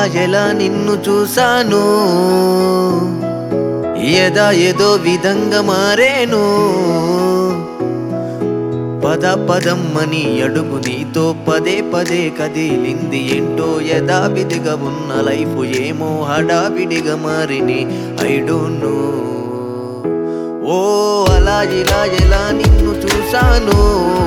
ఎలా నిన్ను చూశాను ఎదా ఏదో విధంగా మారేను పద పదమ్మని అడుగు నీతో పదే పదే కదిలింది ఏంటో యథావిధిగా ఉన్న లైఫ్ ఏమో హడావిడిగా మారిని ఐ డోంట్ నో ఓ అలా ఇలా ఎలా నిన్ను చూశాను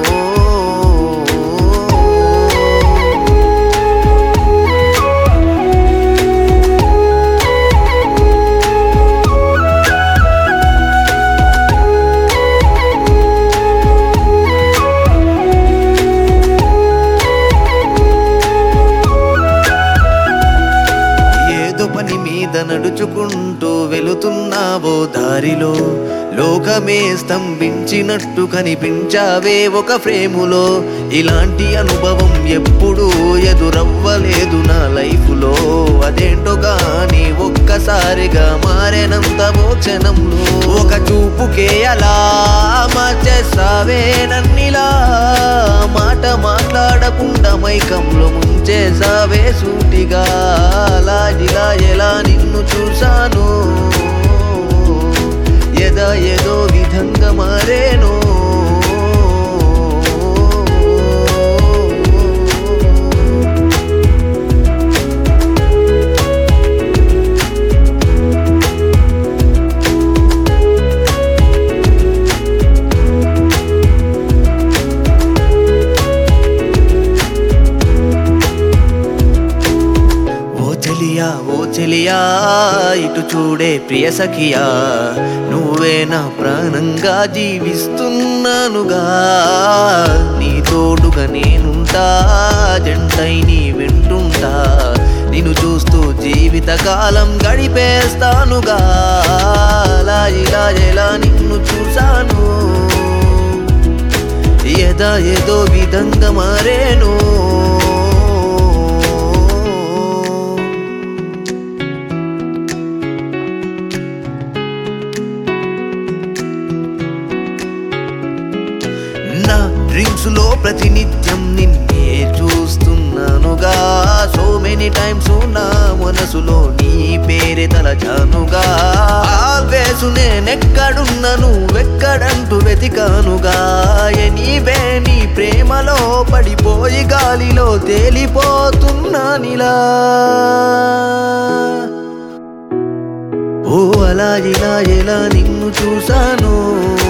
ఏదో పని మీద నడుచుకుంటూ వెళుతున్నావో దారిలో లోకమే స్తంభించినట్టు కనిపించావే ఒక ఫ్రేములో ఇలాంటి అనుభవం ఎప్పుడూ ఎదురవ్వలేదు నా లైఫ్లో అదేంటో గాని ఒక్కసారిగా మారేనంత ఓ క్షణంలో ఒక చూపుకే అలా మార్చేసావే నన్నిలా మాట మాట్లాడకుండా మైకంలో ముంచేసావే సూటిగా అలా ఇలా ఎలా నిన్ను చూశాను ఎదా ఏదో విధంగా మారేను ఓ చెలియా ఓ చెలియా ఇటు చూడే ప్రియ సఖియా నువ్వే నా ప్రాణంగా జీవిస్తున్నానుగా నీ తోడుగా నేనుంటా జంటై నీ వింటుంటా నిన్ను చూస్తూ జీవిత కాలం గడిపేస్తానుగా అలా ఇలా ఎలా నిన్ను చూశాను ఎదా ఏదో విధంగా మారేను నా డ్రీమ్స్ లో ప్రతినిత్యం నిన్నే చూస్తున్నానుగా సో మెనీ టైమ్స్ నా మనసులో నీ పేరే తలచానుగా ఆల్వేస్ నేనెక్కడున్నా నువ్వెక్కడంటూ వెతికానుగా ఎనీవే నీ ప్రేమలో పడిపోయి గాలిలో తేలిపోతున్నానిలా ఓ అలా ఇలా ఎలా నిన్ను చూశాను